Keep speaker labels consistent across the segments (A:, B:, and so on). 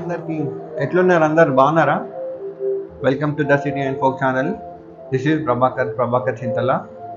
A: అందరికి ఎట్లున్నారు అందరు బాగున్నారా welcome to the city and folk channel this is Prabhakar Prabhakar Chintala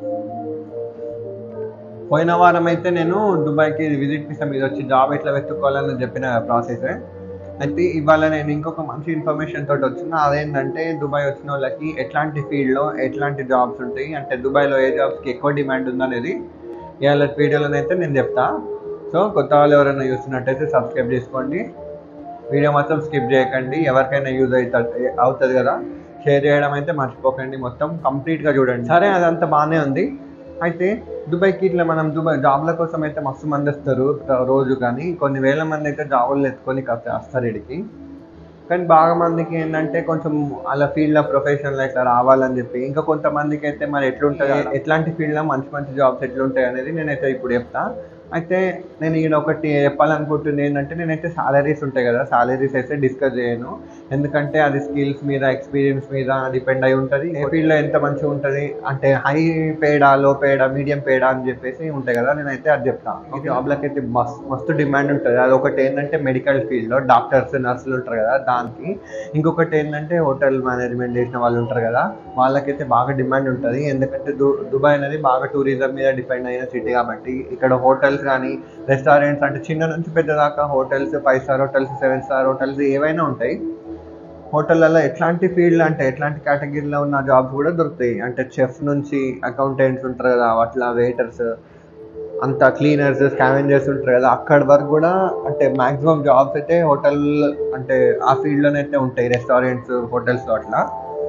A: పోయిన వారం అయితే నేను దుబాయ్కి విజిట్ వీసా మీద వచ్చి జాబ్ ఎట్లా వెతుక్కోవాలని చెప్పిన ప్రాసెస్ అయితే ఇవాళ నేను ఇంకొక మంచి ఇన్ఫర్మేషన్ తోటి వచ్చిన అదేంటంటే దుబాయ్ వచ్చిన వాళ్ళకి ఎట్లాంటి ఫీల్డ్లో ఎట్లాంటి జాబ్స్ ఉంటాయి అంటే దుబాయ్లో ఏ జాబ్స్కి ఎక్కువ డిమాండ్ ఉందనేది ఇవాళ వీడియోలోనైతే నేను చెప్తా సో కొత్త వాళ్ళు ఎవరైనా చూస్తున్నట్టయితే సబ్స్క్రైబ్ చేసుకోండి వీడియో మాత్రం స్కిప్ చేయకండి ఎవరికైనా యూజ్ అవుతుంది అవుతుంది కదా షేర్ చేయడం అయితే మర్చిపోకండి మొత్తం కంప్లీట్గా చూడండి సరే అదంతా బాగానే ఉంది అయితే దుబాయ్కి ఇట్లా మనం దుబాయ్ జాబ్ల కోసం అయితే మస్తు మంది వస్తారు రోజు కానీ కొన్ని వేల మంది అయితే జాబులు ఎత్తుకొని కాస్త వస్తారు ఇడికి కానీ బాగా మందికి ఏంటంటే కొంచెం అలా ఫీల్డ్లో ప్రొఫెషన్లో ఇట్లా రావాలని చెప్పి ఇంకా కొంతమందికి అయితే మరి ఎట్లుంటుంది ఎట్లాంటి ఫీల్డ్లో మంచి మంచి జాబ్స్ ఎట్లుంటాయి అనేది నేనైతే ఇప్పుడు చెప్తా అయితే నేను ఈయన ఒకటి చెప్పాలనుకుంటుంది ఏంటంటే నేనైతే సాలరీస్ ఉంటాయి కదా సాలరీస్ అయితే డిస్కస్ చేయను ఎందుకంటే అది స్కిల్స్ మీద ఎక్స్పీరియన్స్ మీద డిపెండ్ అయి ఉంటుంది ఏ ఫీల్డ్లో ఎంత మంచిగా ఉంటుంది అంటే హై పేడా లో పేడా మీడియం పేడా అని చెప్పేసి ఉంటాయి కదా నేనైతే అది చెప్తాను ఈ జాబ్లకి అయితే మస్తు మస్తు డిమాండ్ ఉంటుంది అది ఒకటి ఏంటంటే మెడికల్ ఫీల్డ్లో డాక్టర్స్ నర్సులు ఉంటారు కదా దానికి ఇంకొకటి ఏంటంటే హోటల్ మేనేజ్మెంట్ చేసిన వాళ్ళు ఉంటారు కదా వాళ్ళకైతే బాగా డిమాండ్ ఉంటుంది ఎందుకంటే దు దుబాయ్ అనేది బాగా టూరిజం మీద డిపెండ్ అయిన సిటీ కాబట్టి ఇక్కడ హోటల్స్ కానీ రెస్టారెంట్స్ అంటే చిన్న నుంచి పెద్ద దాకా hotels five star hotels seven star hotels ఏవైనా ఉంటాయి హోటళ్ళల్లో ఎట్లాంటి ఫీల్డ్ అంటే ఎట్లాంటి కేటగిరీలో ఉన్న జాబ్స్ కూడా దొరుకుతాయి అంటే చెఫ్ నుంచి అకౌంటెంట్స్ ఉంటారు కదా అట్లా వెయిటర్స్ అంత క్లీనర్స్ స్కావెంజర్స్ ఉంటారు కదా అక్కడి వరకు కూడా అంటే మాక్సిమం జాబ్స్ అయితే హోటల్ అంటే ఆ ఫీల్డ్లోనే అయితే ఉంటాయి రెస్టారెంట్స్ హోటల్స్లో అట్లా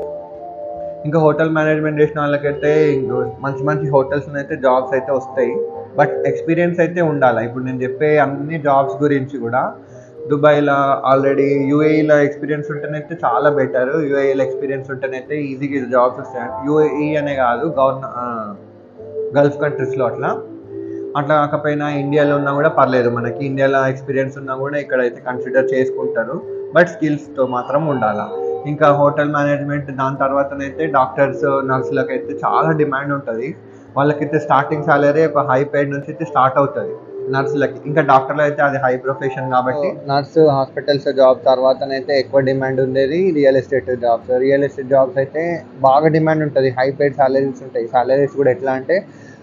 A: ఇంకా హోటల్ మేనేజ్మెంట్ చేసిన వాళ్ళకైతే మంచి మంచి హోటల్స్ అయితే జాబ్స్ అయితే వస్తాయి బట్ ఎక్స్పీరియన్స్ అయితే ఉండాలి ఇప్పుడు నేను చెప్పే అన్ని జాబ్స్ గురించి కూడా దుబాయ్లో ఆల్రెడీ యూఏఈలో ఎక్స్పీరియన్స్ ఉంటేనైతే చాలా బెటర్ యూఏఈలో ఎక్స్పీరియన్స్ ఉంటేనైతే ఈజీగా జాబ్స్ వస్తాయి యూఏఈ అనే కాదు గవర్న గల్ఫ్ కంట్రీస్లో అట్లా అట్లా కాకపోయినా ఇండియాలో ఉన్నా కూడా పర్లేదు మనకి ఇండియాలో ఎక్స్పీరియన్స్ ఉన్నా కూడా ఇక్కడైతే కన్సిడర్ చేసుకుంటారు బట్ స్కిల్స్తో మాత్రం ఉండాలి ఇంకా హోటల్ మేనేజ్మెంట్ దాని తర్వాతనైతే డాక్టర్స్ నర్సులకు అయితే చాలా డిమాండ్ ఉంటుంది వాళ్ళకైతే స్టార్టింగ్ సాలరీ ఒక హై పేడ్ నుంచి అయితే స్టార్ట్ అవుతుంది నర్సులకి ఇంకా డాక్టర్లు అయితే అది హై ప్రొఫెషన్ కాబట్టి నర్సు హాస్పిటల్స్ జాబ్ తర్వాతనైతే ఎక్కువ డిమాండ్ ఉండేది real estate jobs real estate jobs అయితే బాగా డిమాండ్ ఉంటుంది హై పేడ్ సాలరీస్ ఉంటాయి సాలరీస్ కూడా ఎట్లా అంటే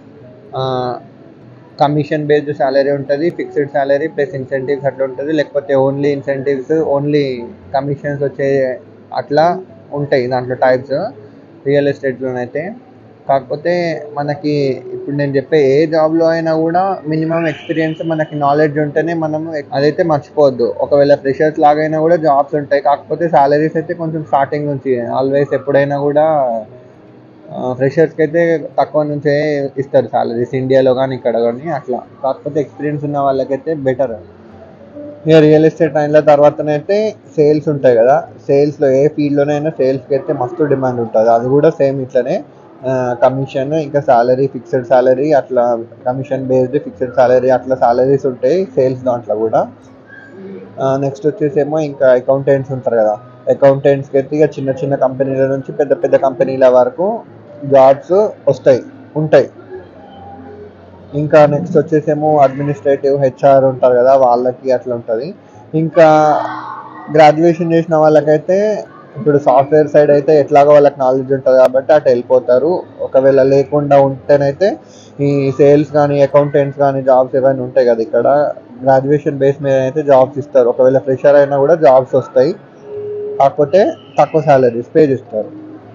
A: కమిషన్ బేస్డ్ సాలరీ ఉంటుంది ఫిక్స్డ్ సాలరీ ప్లస్ ఇన్సెంటివ్స్ అట్లా ఉంటుంది లేకపోతే ఓన్లీ ఇన్సెంటివ్స్ ఓన్లీ కమిషన్స్ వచ్చే అట్లా ఉంటాయి దాంట్లో టైప్స్ రియల్ ఎస్టేట్లోనైతే కాకపోతే మనకి ఇప్పుడు నేను చెప్పే ఏ జాబ్లో అయినా కూడా మినిమం ఎక్స్పీరియన్స్ మనకి నాలెడ్జ్ ఉంటేనే మనం అదైతే మర్చిపోవద్దు ఒకవేళ ఫ్రెషర్స్ లాగైనా కూడా జాబ్స్ ఉంటాయి కాకపోతే సాలరీస్ అయితే కొంచెం స్టార్టింగ్ నుంచి ఆల్వేస్ ఎప్పుడైనా కూడా ఫ్రెషర్స్కి అయితే తక్కువ నుంచే ఇస్తారు సాలరీస్ ఇండియాలో కానీ ఇక్కడ కానీ అట్లా కాకపోతే ఎక్స్పీరియన్స్ ఉన్న వాళ్ళకైతే బెటర్ ఇక రియల్ ఎస్టేట్ అయిన తర్వాతనైతే సేల్స్ ఉంటాయి కదా సేల్స్లో ఏ ఫీల్డ్లోనైనా సేల్స్కి అయితే మస్తు డిమాండ్ ఉంటుంది అది కూడా సేమ్ ఇట్లనే కమిషన్ ఇంకా సాలరీ ఫిక్స్డ్ సాలరీ అట్లా కమిషన్ బేస్డ్ ఫిక్స్డ్ సాలరీ అట్లా సాలరీస్ ఉంటాయి సేల్స్ దాంట్లో కూడా నెక్స్ట్ వచ్చేసేమో ఇంకా అకౌంటెంట్స్ ఉంటారు కదా అకౌంటెంట్స్కి అయితే ఇక చిన్న చిన్న కంపెనీల నుంచి పెద్ద పెద్ద కంపెనీల వరకు జాబ్స్ వస్తాయి ఉంటాయి ఇంకా నెక్స్ట్ వచ్చేసేమో అడ్మినిస్ట్రేటివ్ హెచ్ఆర్ ఉంటారు కదా వాళ్ళకి అట్లా ఉంటుంది ఇంకా గ్రాడ్యుయేషన్ చేసిన వాళ్ళకైతే ఇప్పుడు సాఫ్ట్వేర్ సైడ్ అయితే ఎట్లాగో వాళ్ళకి నాలెడ్జ్ ఉంటుంది కాబట్టి అటు వెళ్ళిపోతారు ఒకవేళ లేకుండా ఉంటేనైతే ఈ సేల్స్ కానీ అకౌంటెంట్స్ కానీ జాబ్స్ ఏమైనా ఉంటాయి కదా ఇక్కడ గ్రాడ్యుయేషన్ బేస్ మీద అయితే జాబ్స్ ఇస్తారు ఒకవేళ ఫ్రెషర్ అయినా కూడా జాబ్స్ వస్తాయి కాకపోతే తక్కువ శాలరీస్ పే చేస్తారు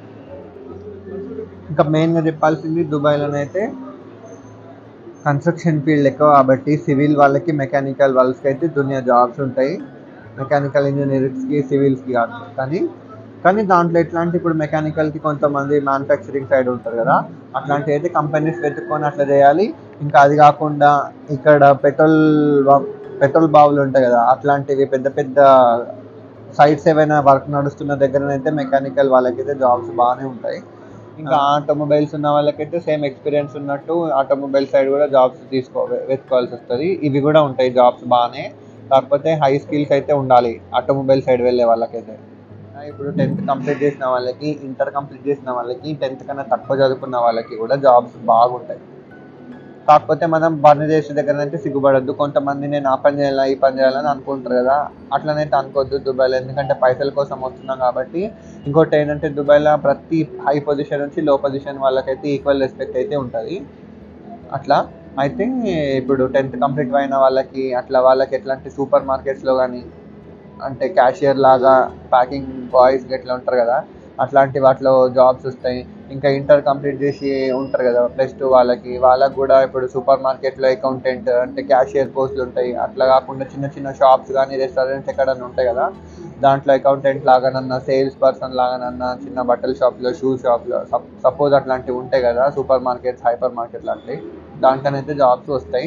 A: ఇంకా మెయిన్గా చెప్పాల్సింది దుబాయ్లోనైతే కన్స్ట్రక్షన్ ఫీల్డ్ ఎక్కువ కాబట్టి సివిల్ వాళ్ళకి మెకానికల్ వాళ్ళకి అయితే దునియా జాబ్స్ ఉంటాయి మెకానికల్ ఇంజనీరింగ్స్కి సివిల్స్కి కాదు కానీ కానీ దాంట్లో ఎట్లాంటి ఇప్పుడు మెకానికల్కి కొంతమంది మ్యానుఫ్యాక్చరింగ్ సైడ్ ఉంటారు కదా అట్లాంటి అయితే కంపెనీస్ వెతుక్కొని అట్లా చేయాలి ఇంకా అది కాకుండా ఇక్కడ పెట్రోల్ పెట్రోల్ బావులు ఉంటాయి కదా అట్లాంటివి పెద్ద పెద్ద సైట్స్ ఏవైనా వర్క్ నడుస్తున్న దగ్గరనైతే మెకానికల్ వాళ్ళకైతే జాబ్స్ బాగానే ఉంటాయి ఇంకా ఆటోమొబైల్స్ ఉన్న వాళ్ళకైతే సేమ్ ఎక్స్పీరియన్స్ ఉన్నట్టు ఆటోమొబైల్ సైడ్ కూడా జాబ్స్ తీసుకో వెతుకోవాల్సి వస్తుంది ఇవి కూడా ఉంటాయి జాబ్స్ బాగానే కాకపోతే హై స్కిల్స్ అయితే ఉండాలి ఆటోమొబైల్ సైడ్ వెళ్ళే వాళ్ళకైతే ఇప్పుడు టెన్త్ కంప్లీట్ చేసిన వాళ్ళకి ఇంటర్ కంప్లీట్ చేసిన వాళ్ళకి టెన్త్ కన్నా తక్కువ చదువుకున్న వాళ్ళకి కూడా జాబ్స్ బాగుంటాయి కాకపోతే మనం బంగ్లాదేశ్ దగ్గర అయితే సిగ్గుపడద్దు కొంతమంది నేను ఆ పని చేయాలా ఈ పని చేయాలని అనుకుంటారు కదా అట్లనైతే అనుకోవద్దు దుబాయ్లో ఎందుకంటే పైసల కోసం వస్తున్నాం కాబట్టి ఇంకోటి ఏంటంటే దుబాయ్లో ప్రతి హై పొజిషన్ నుంచి లో పొజిషన్ వాళ్ళకైతే ఈక్వల్ రెస్పెక్ట్ అయితే ఉంటుంది అట్లా అయితే ఇప్పుడు టెన్త్ కంప్లీట్ అయిన వాళ్ళకి అట్లా వాళ్ళకి ఎట్లాంటి సూపర్ మార్కెట్స్లో కానీ అంటే క్యాషియర్ లాగా ప్యాకింగ్ బాయ్స్ ఎట్లా ఉంటారు కదా అట్లాంటి వాటిలో జాబ్స్ వస్తాయి ఇంకా ఇంటర్ కంప్లీట్ చేసి ఉంటారు కదా ప్లస్ టూ వాళ్ళకి వాళ్ళకి కూడా ఇప్పుడు సూపర్ మార్కెట్లో అకౌంటెంట్ అంటే క్యాషియర్ పోస్టులు ఉంటాయి అట్లా కాకుండా చిన్న చిన్న షాప్స్ కానీ రెస్టారెంట్స్ ఎక్కడన్నా ఉంటాయి కదా దాంట్లో అకౌంటెంట్ లాగానన్నా సేల్స్ పర్సన్ లాగానన్నా చిన్న బట్టల షాప్లో షూ షాప్లో సపోజ్ అట్లాంటివి ఉంటాయి కదా సూపర్ మార్కెట్స్ హైపర్ మార్కెట్ లాంటివి దాంట్లోనైతే జాబ్స్ వస్తాయి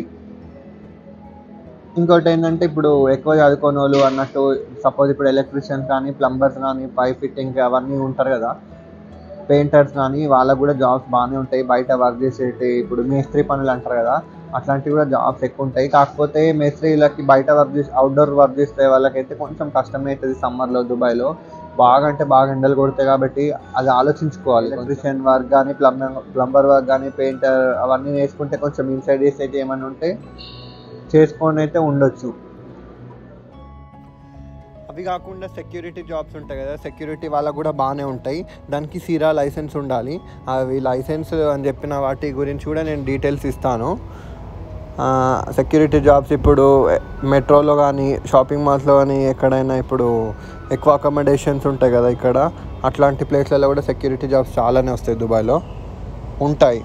A: ఇంకోటి ఏంటంటే ఇప్పుడు ఎక్కువ చదువుకోని వాళ్ళు అన్నట్టు సపోజ్ ఇప్పుడు ఎలక్ట్రీషియన్స్ కానీ ప్లంబర్స్ కానీ పైప్ ఫిట్టింగ్ అవన్నీ ఉంటారు కదా పెయింటర్స్ కానీ వాళ్ళకు కూడా జాబ్స్ బాగానే ఉంటాయి బయట వర్క్ చేసేటి ఇప్పుడు మేస్త్రి పనులు అంటారు కదా అట్లాంటివి కూడా జాబ్స్ ఎక్కువ ఉంటాయి కాకపోతే మేస్త్రీలకి బయట వర్క్ చేసి అవుట్డోర్ వర్క్ చేసే వాళ్ళకైతే కొంచెం కష్టమే అవుతుంది సమ్మర్లో దుబాయ్లో బాగా అంటే బాగా ఎండలు కొడతాయి కాబట్టి అది ఆలోచించుకోవాలి ఎలక్ట్రీషియన్ వర్క్ కానీ ప్లంబర్ ప్లంబర్ వర్క్ కానీ పెయింటర్ అవన్నీ నేర్చుకుంటే కొంచెం ఇన్సైడ్ చేసేటి ఏమైనా ఉంటే చేసుకొని అయితే ఉండొచ్చు అవి కాకుండా సెక్యూరిటీ జాబ్స్ ఉంటాయి కదా సెక్యూరిటీ వాళ్ళకు కూడా బాగానే ఉంటాయి దానికి సీరా లైసెన్స్ ఉండాలి అవి లైసెన్స్ అని చెప్పిన వాటి గురించి కూడా నేను డీటెయిల్స్ ఇస్తాను సెక్యూరిటీ జాబ్స్ ఇప్పుడు మెట్రోలో కానీ షాపింగ్ మాల్స్లో కానీ ఎక్కడైనా ఇప్పుడు ఎక్కువ అకామిడేషన్స్ ఉంటాయి కదా ఇక్కడ అట్లాంటి ప్లేస్లలో కూడా సెక్యూరిటీ జాబ్స్ చాలానే వస్తాయి దుబాయ్లో ఉంటాయి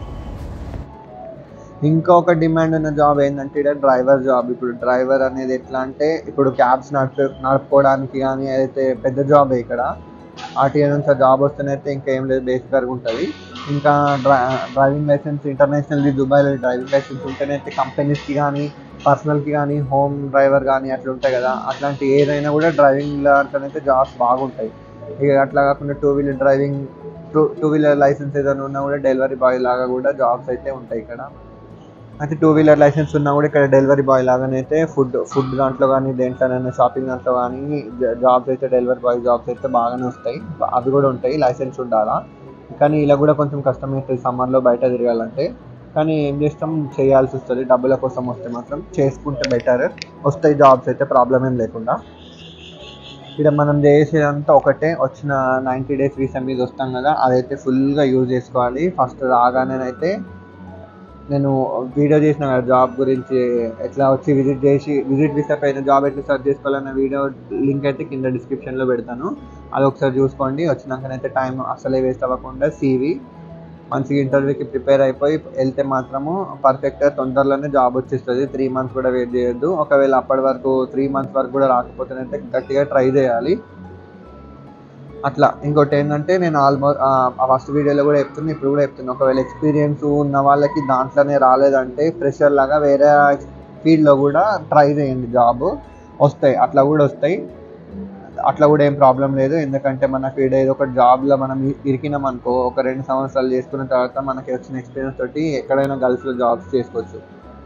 A: ఇంకొక డిమాండ్ ఉన్న జాబ్ ఏంటంటే ఇక్కడ డ్రైవర్ జాబ్ ఇప్పుడు డ్రైవర్ అనేది ఎట్లా అంటే ఇప్పుడు క్యాబ్స్ నడుపు నడుపుకోవడానికి కానీ అయితే పెద్ద జాబ్ ఇక్కడ ఆర్టీఏ నుంచి ఆ జాబ్ వస్తేనైతే ఇంకేం లేదు బేసిక్గా ఉంటుంది ఇంకా డ్రై డ్రైవింగ్ లైసెన్స్ ఇంటర్నేషనల్ దుబాయ్లో డ్రైవింగ్ లైసెన్స్ ఉంటేనైతే కంపెనీస్కి కానీ పర్సనల్కి కానీ హోమ్ డ్రైవర్ కానీ అట్లా ఉంటాయి కదా అట్లాంటి ఏదైనా కూడా డ్రైవింగ్ అయితే జాబ్స్ బాగుంటాయి ఇక అట్లా కాకుండా two wheeler driving two two wheeler licence ఏదైనా ఉన్నా కూడా డెలివరీ బాయ్ లాగా కూడా జాబ్స్ అయితే ఉంటాయి ఇక్కడ అయితే టూ వీలర్ లైసెన్స్ ఉన్నా కూడా ఇక్కడ డెలివరీ బాయ్ లాగానైతే ఫుడ్ ఫుడ్ దాంట్లో కానీ దేంట్లోనైనా షాపింగ్ దాంట్లో కానీ జాబ్స్ అయితే డెలివరీ బాయ్ జాబ్స్ అయితే బాగానే వస్తాయి అవి కూడా ఉంటాయి లైసెన్స్ ఉండాలా కానీ ఇలా కూడా కొంచెం కష్టమవుతుంది సమ్మర్లో బయట తిరగాలంటే కానీ ఏం చేస్తాం చేయాల్సి వస్తుంది డబ్బుల కోసం వస్తే మాత్రం చేసుకుంటే బెటర్ వస్తాయి జాబ్స్ అయితే ప్రాబ్లం ఏం లేకుండా ఇక్కడ మనం చేసేదంతా ఒకటే వచ్చిన నైంటీ డేస్ వీసా మీద వస్తాం కదా అదైతే ఫుల్గా యూజ్ చేసుకోవాలి ఫస్ట్ రాగానేనైతే నేను వీడియో చేసిన కదా జాబ్ గురించి ఎట్లా వచ్చి విజిట్ చేసి విజిట్ వీసా పైన జాబ్ ఎట్లా సెర్చ్ చేసుకోవాలన్న వీడియో లింక్ అయితే కింద డిస్క్రిప్షన్లో పెడతాను అది ఒకసారి చూసుకోండి వచ్చినాకనైతే టైం అసలే వేస్ట్ అవ్వకుండా సీవీ మంచిగా ఇంటర్వ్యూకి ప్రిపేర్ అయిపోయి వెళ్తే మాత్రము పర్ఫెక్ట్గా తొందరలోనే జాబ్ వచ్చేస్తుంది త్రీ మంత్స్ కూడా వెయిట్ చేయొద్దు ఒకవేళ అప్పటి వరకు త్రీ మంత్స్ వరకు కూడా రాకపోతేనైతే గట్టిగా ట్రై చేయాలి అట్లా ఇంకోటి ఏంటంటే నేను ఆల్మోస్ట్ ఫస్ట్ వీడియోలో కూడా చెప్తున్నా ఇప్పుడు కూడా చెప్తున్నా ఒకవేళ ఎక్స్పీరియన్స్ ఉన్న వాళ్ళకి దాంట్లోనే రాలేదంటే ఫ్రెషర్ లాగా వేరే ఫీల్డ్లో కూడా ట్రై చేయండి జాబ్ వస్తాయి అట్లా కూడా వస్తాయి అట్లా కూడా ఏం ప్రాబ్లం లేదు ఎందుకంటే మనకి ఈడ ఏదో ఒక జాబ్లో మనం ఇరికినాం అనుకో ఒక రెండు సంవత్సరాలు చేసుకున్న తర్వాత మనకి వచ్చిన ఎక్స్పీరియన్స్ తోటి ఎక్కడైనా గల్ఫ్లో జాబ్స్ చేసుకోవచ్చు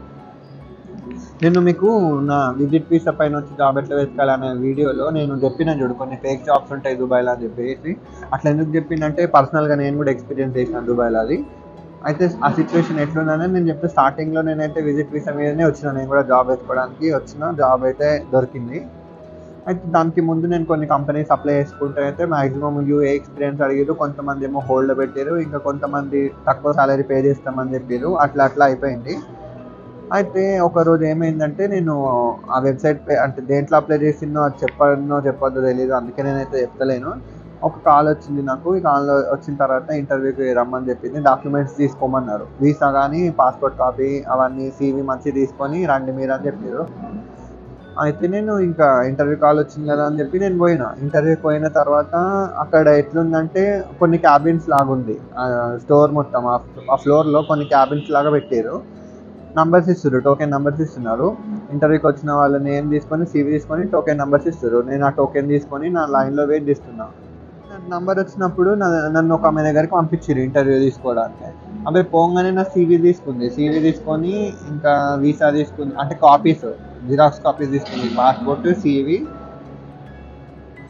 A: నేను మీకు నా విజిట్ వీసా పైన వచ్చి జాబ్ ఎట్లా వెతకాలనే వీడియోలో నేను చెప్పిన చూడు కొన్ని ఫేక్ జాబ్స్ ఉంటాయి దుబాయ్లో అని చెప్పేసి అట్లా ఎందుకు చెప్పిందంటే పర్సనల్గా నేను కూడా ఎక్స్పీరియన్స్ చేసిన దుబాయ్లో అది అయితే ఆ సిచ్యువేషన్ ఎట్లుందని నేను చెప్తే స్టార్టింగ్లో నేనైతే విజిట్ వీసా మీదనే వచ్చిన నేను కూడా జాబ్ వేసుకోవడానికి వచ్చిన జాబ్ అయితే దొరికింది అయితే దానికి ముందు నేను కొన్ని కంపెనీస్ అప్లై చేసుకుంటే అయితే మాక్సిమం యూఏ ఎక్స్పీరియన్స్ అడిగారు కొంతమంది ఏమో హోల్డ్ పెట్టారు ఇంకా కొంతమంది తక్కువ సాలరీ పే చేస్తామని చెప్పారు అట్లా అట్లా అయిపోయింది అయితే ఒక రోజు ఏమైందంటే నేను ఆ వెబ్సైట్ అంటే దేంట్లో అప్లై చేసిందో అది చెప్పనో చెప్పొద్దో తెలియదు అందుకే నేనైతే చెప్తలేను ఒక కాల్ వచ్చింది నాకు ఈ కాల్ వచ్చిన తర్వాత ఇంటర్వ్యూకి రమ్మని చెప్పింది డాక్యుమెంట్స్ తీసుకోమన్నారు వీసా కానీ పాస్పోర్ట్ కాపీ అవన్నీ సీవీ మంచి తీసుకొని రండి మీరు అని చెప్పారు అయితే నేను ఇంకా ఇంటర్వ్యూ కాల్ వచ్చింది కదా అని చెప్పి నేను పోయినా ఇంటర్వ్యూకి పోయిన తర్వాత అక్కడ ఎట్లుందంటే కొన్ని క్యాబిన్స్ లాగా ఉంది స్టోర్ మొత్తం ఆ ఫ్లోర్లో కొన్ని క్యాబిన్స్ లాగా పెట్టారు నంబర్స్ ఇస్తారు టోకెన్ నంబర్స్ ఇస్తున్నారు ఇంటర్వ్యూకి వచ్చిన వాళ్ళ నేమ్ తీసుకొని సీవీ తీసుకొని టోకెన్ నంబర్స్ ఇస్తారు నేను ఆ టోకెన్ తీసుకొని నా లైన్లో వెయిట్ చేస్తున్నా నంబర్ వచ్చినప్పుడు నన్ను ఒక ఆమె దగ్గరికి పంపించారు ఇంటర్వ్యూ తీసుకోవడానికి అవి పోగానే నా సీవీ తీసుకుంది సీవీ తీసుకొని ఇంకా వీసా తీసుకుంది అంటే కాపీస్ జిరాక్స్ కాపీస్ తీసుకుంది పాస్పోర్ట్ సీవీ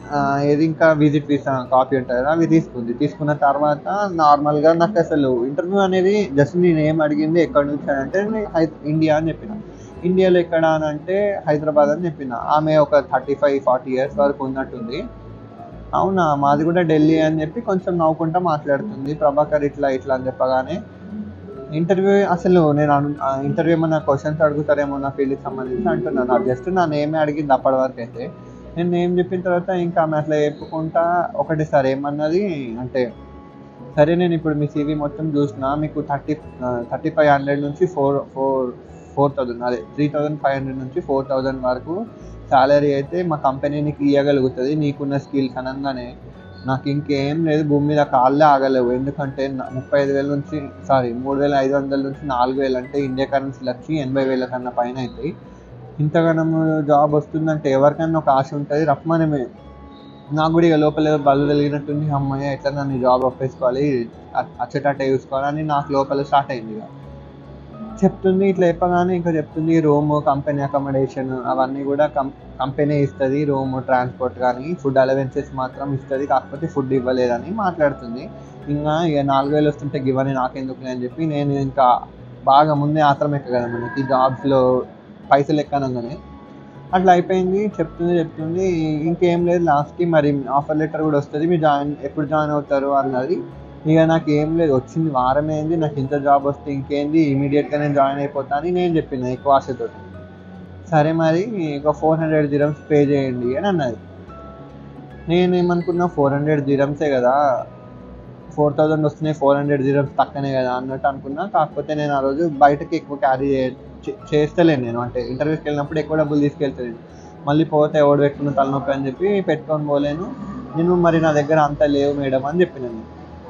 A: ఆ, ఏది ఇంకా విజిట్ వీసా కాపీ ఉంటుంది కదా అవి తీసుకుంది తీసుకున్న తర్వాత నార్మల్గా నాకు అసలు ఇంటర్వ్యూ అనేది జస్ట్ నేను ఏం అడిగింది ఎక్కడి నుంచి అని అంటే నేను హై- ఇండియా అని చెప్పిన ఇండియాలో ఎక్కడ అని అంటే హైదరాబాద్ అని చెప్పిన ఆమె ఒక థర్టీ ఫైవ్ ఫార్టీ ఇయర్స్ వరకు ఉన్నట్టుంది అవునా మాది కూడా ఢిల్లీ అని చెప్పి కొంచెం నవ్వుకుంటా మాట్లాడుతుంది ప్రభాకర్ ఇట్లా ఇట్లా అని చెప్పగానే ఇంటర్వ్యూ అసలు నేను ఇంటర్వ్యూ ఏమన్నా క్వశ్చన్స్ అడుగుతారేమో నా ఫీల్డ్కి సంబంధించి అంటున్నాను నాకు జస్ట్ నా నేమే అడిగింది అప్పటి వరకు అయితే నేను నేమ్ చెప్పిన తర్వాత ఇంకా ఆమె అట్లా చెప్పుకుంటా ఒకటి సార్ ఏమన్నది అంటే సరే నేను ఇప్పుడు మీ సీవీ మొత్తం చూసిన మీకు థర్టీ థర్టీ ఫైవ్ హండ్రెడ్ నుంచి ఫోర్ ఫోర్ ఫోర్ థౌజండ్ అదే త్రీ థౌజండ్ ఫైవ్ హండ్రెడ్ నుంచి ఫోర్ థౌజండ్ వరకు శాలరీ అయితే మా కంపెనీ నీకు ఇవ్వగలుగుతుంది నీకున్న స్కిల్స్ అనగానే నాకు ఇంకేం లేదు భూమి మీద కాళ్ళే ఆగలేవు ఎందుకంటే నా- ముప్పై ఐదు వేల నుంచి సారీ మూడు వేల ఐదు వందల నుంచి నాలుగు వేలు అంటే ఇండియా కరెన్సీలు వచ్చి ఎనభై వేల కన్నా పైన అవుతాయి ఇంతగానం జాబ్ వస్తుందంటే ఎవరికైనా ఒక ఆశ ఉంటుంది రమ్మనమే నాకు కూడా ఇక లోపల ఏదో బల్లు తెలిగినట్టుంది అమ్మాయి ఎట్లా నన్ను జాబ్ ఒప్పేసుకోవాలి అ- అచ్చటట్టే చూసుకోవాలని నాకు లోపల స్టార్ట్ అయింది ఇక చెప్తుంది ఇట్లా చెప్పగానే ఇంకా చెప్తుంది రూమ్ కంపెనీ అకామిడేషన్ అవన్నీ కూడా కం కంపెనీ ఇస్తుంది రూమ్ ట్రాన్స్పోర్ట్ కానీ ఫుడ్ అలవెన్సెస్ మాత్రం ఇస్తుంది కాకపోతే ఫుడ్ ఇవ్వలేదని మాట్లాడుతుంది ఇంకా ఇక నాలుగు వేలు వస్తుంటే గివని నాకెందుకు అని చెప్పి నేను ఇంకా బాగా ముందే ఆత్రం ఎక్క కదా మనకి జాబ్స్లో పైసలు ఎక్కనంగానే అట్లా అయిపోయింది చెప్తుంది చెప్తుంది ఇంకేం లేదు లాస్ట్కి మరి ఆఫర్ లెటర్ కూడా వస్తుంది మీరు జాయిన్ ఎప్పుడు జాయిన్ అవుతారు అన్నది ఇక నాకు ఏం లేదు వచ్చింది వారం ఏంది నాకు ఇంత జాబ్ వస్తే ఇంకేంది ఇమీడియట్గా నేను జాయిన్ అయిపోతా అని నేను చెప్పిన ఎక్కువ ఆశతోటి సరే మరి ఒక ఫోర్ హండ్రెడ్ జిరమ్స్ పే చేయండి అని అన్నది నేను ఏమనుకున్నా ఫోర్ హండ్రెడ్ జిరమ్సే కదా ఫోర్ థౌజండ్ వస్తున్నాయి ఫోర్ హండ్రెడ్ జిరమ్స్ తక్కువనే కదా అన్నట్టు అనుకున్నా కాకపోతే నేను ఆ రోజు బయటకి ఎక్కువ క్యారీ చేస్తలేను నేను అంటే ఇంటర్వ్యూకి వెళ్ళినప్పుడు ఎక్కువ డబ్బులు తీసుకెళ్తలేను మళ్ళీ పోతే ఎవడు పెట్టుకున్న తలనొప్పి అని చెప్పి పెట్టుకొని పోలేను నేను మరి నా దగ్గర అంత లేవు మేడం అని చెప్పినాను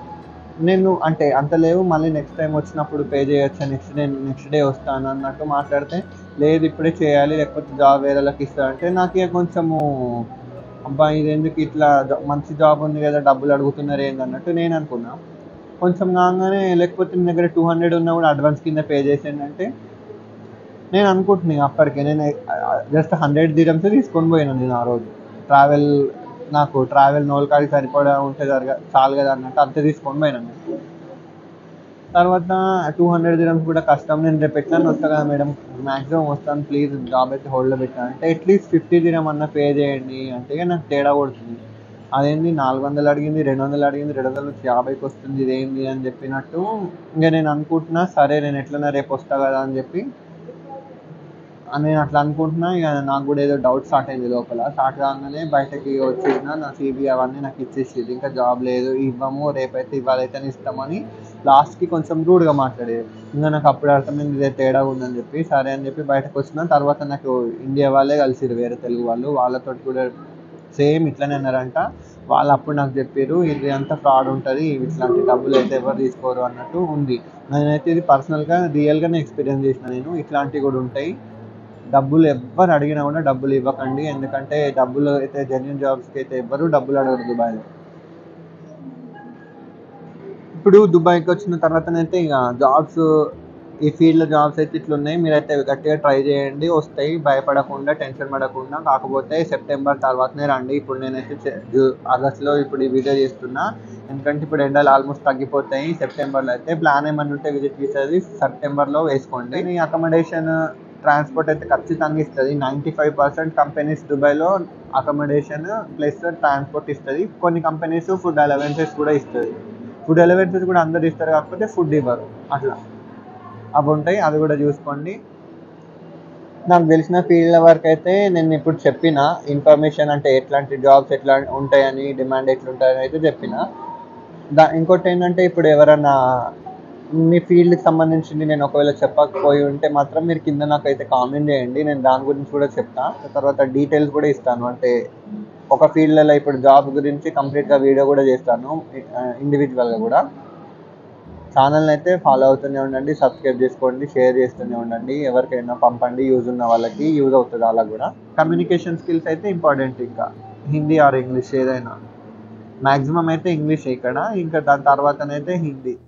A: నేను అంటే అంత లేవు మళ్ళీ నెక్స్ట్ టైం వచ్చినప్పుడు పే చేయొచ్చా నెక్స్ట్ డే నెక్స్ట్ డే వస్తాను అన్నట్టు మాట్లాడితే లేదు ఇప్పుడే చేయాలి లేకపోతే జాబ్ వేరేళ్ళకి ఇస్తా అంటే నాకు ఇక కొంచెము అబ్బా ఇది ఎందుకు ఇట్లా జా- మంచి జాబ్ ఉంది కదా డబ్బులు అడుగుతున్నారు ఏంది అన్నట్టు నేను అనుకున్నా కొంచెం కాగానే లేకపోతే మీ దగ్గర టూ హండ్రెడ్ ఉన్నా కూడా అడ్వాన్స్ కింద పే చేసేయండి అంటే నేను అనుకుంటున్నాను అప్పటికే నేను జస్ట్ హండ్రెడ్ దిరమ్స్ తీసుకొని పోయాను నేను ఆ రోజు ట్రావెల్ నాకు ట్రావెల్ నోల్కాడికి సరిపడా ఉంటే జరగ చాలు కదా అన్నట్టు అంతే తీసుకొని పోయినాను తర్వాత టూ హండ్రెడ్ దిరమ్స్ కూడా కష్టం నేను రేపు ఎట్లా వస్తా కదా మేడం మాక్సిమం వస్తాను ప్లీజ్ జాబ్ అయితే హోల్డ్లో పెట్టాను అంటే అట్లీస్ట్ ఫిఫ్టీ దిరం అన్న పే చేయండి అంటే ఇక నాకు తేడా కొడుతుంది అదేంది నాలుగు వందలు అడిగింది రెండు వందలు అడిగింది రెండు వందల నుంచి యాభైకి వస్తుంది ఇదేంది అని చెప్పినట్టు ఇంకా నేను అనుకుంటున్నా సరే నేను ఎట్లన్నా రేపు వస్తా కదా అని చెప్పి అని నేను అట్లా అనుకుంటున్నా ఇక నాకు కూడా ఏదో డౌట్ స్టార్ట్ అయింది లోపల స్టార్ట్ కాగానే బయటకి వచ్చేసిన నా సిబి అవన్నీ నాకు ఇచ్చేసేది ఇంకా జాబ్ లేదు ఇవ్వము రేపైతే ఇవాళైతే ఇస్తామని లాస్ట్కి కొంచెం రూడ్గా మాట్లాడేది ఇంకా నాకు అప్పుడు అర్థమైంది ఇదే తేడా ఉందని చెప్పి సరే అని చెప్పి బయటకు వచ్చిన తర్వాత నాకు ఇండియా వాళ్ళే కలిసిరు వేరే తెలుగు వాళ్ళు వాళ్ళతో కూడా సేమ్ ఇట్లనే అన్నారంట వాళ్ళు అప్పుడు నాకు చెప్పారు ఇది అంతా ఫ్రాడ్ ఉంటుంది ఇట్లాంటి డబ్బులు అయితే ఎవరు తీసుకోరు అన్నట్టు ఉంది నేనైతే ఇది పర్సనల్గా రియల్గానే ఎక్స్పీరియన్స్ చేసిన నేను ఇట్లాంటివి కూడా ఉంటాయి డబ్బులు ఎవ్వరు అడిగినా కూడా డబ్బులు ఇవ్వకండి ఎందుకంటే డబ్బులు అయితే జెన్యున్ జాబ్స్కి అయితే ఎవ్వరు డబ్బులు అడగరు దుబాయ్లో ఇప్పుడు దుబాయ్కి వచ్చిన తర్వాతనైతే ఇక జాబ్స్ ఈ ఫీల్డ్లో జాబ్స్ అయితే ఇట్లా ఉన్నాయి మీరైతే గట్టిగా ట్రై చేయండి వస్తాయి భయపడకుండా టెన్షన్ పడకుండా కాకపోతే సెప్టెంబర్ తర్వాతనే రండి ఇప్పుడు నేనైతే చె- జూ- ఆగస్ట్లో ఇప్పుడు ఈ వీడియో చేస్తున్నా ఎందుకంటే ఇప్పుడు ఎండలు ఆల్మోస్ట్ తగ్గిపోతాయి సెప్టెంబర్లో అయితే ప్లాన్ ఏమన్నా ఉంటే విజిట్ చేసేది సెప్టెంబర్లో వేసుకోండి ఈ అకామిడేషన్ ట్రాన్స్పోర్ట్ అయితే ఖచ్చితంగా ఇస్తుంది నైంటీ ఫైవ్ పర్సెంట్ కంపెనీస్ దుబాయ్లో అకామిడేషన్ ప్లస్ ట్రాన్స్పోర్ట్ ఇస్తుంది కొన్ని కంపెనీస్ ఫుడ్ అలవెన్సెస్ కూడా ఇస్తుంది ఫుడ్ అలవెన్సెస్ కూడా అందరు ఇస్తారు కాకపోతే ఫుడ్ ఇవ్వరు అట్లా అవి ఉంటాయి అవి కూడా చూసుకోండి నాకు తెలిసిన ఫీల్డ్ వరకు అయితే నేను ఇప్పుడు చెప్పిన ఇన్ఫర్మేషన్ అంటే ఎట్లాంటి జాబ్స్ ఎట్లా ఉంటాయని డిమాండ్ ఎట్లుంటాయని అయితే చెప్పిన దా ఇంకోటి ఏంటంటే ఇప్పుడు ఎవరన్నా మీ ఫీల్డ్కి సంబంధించింది నేను ఒకవేళ చెప్పకపోయి ఉంటే మాత్రం మీరు కింద నాకైతే కామెంట్ చేయండి నేను దాని గురించి కూడా చెప్తా తర్వాత డీటెయిల్స్ కూడా ఇస్తాను అంటే ఒక ఫీల్డ్లలో ఇప్పుడు జాబ్ గురించి కంప్లీట్గా వీడియో కూడా చేస్తాను ఇండివిజువల్గా కూడా ఛానల్ని అయితే ఫాలో అవుతూనే ఉండండి సబ్స్క్రైబ్ చేసుకోండి షేర్ చేస్తూనే ఉండండి ఎవరికైనా పంపండి యూజ్ ఉన్న వాళ్ళకి యూజ్ అవుతుంది అలా కూడా కమ్యూనికేషన్ స్కిల్స్ అయితే ఇంపార్టెంట్ ఇంకా హిందీ ఆర్ ఇంగ్లీష్ ఏదైనా మ్యాక్సిమం అయితే ఇంగ్లీష్ ఇక్కడ ఇంకా దాని తర్వాతనైతే హిందీ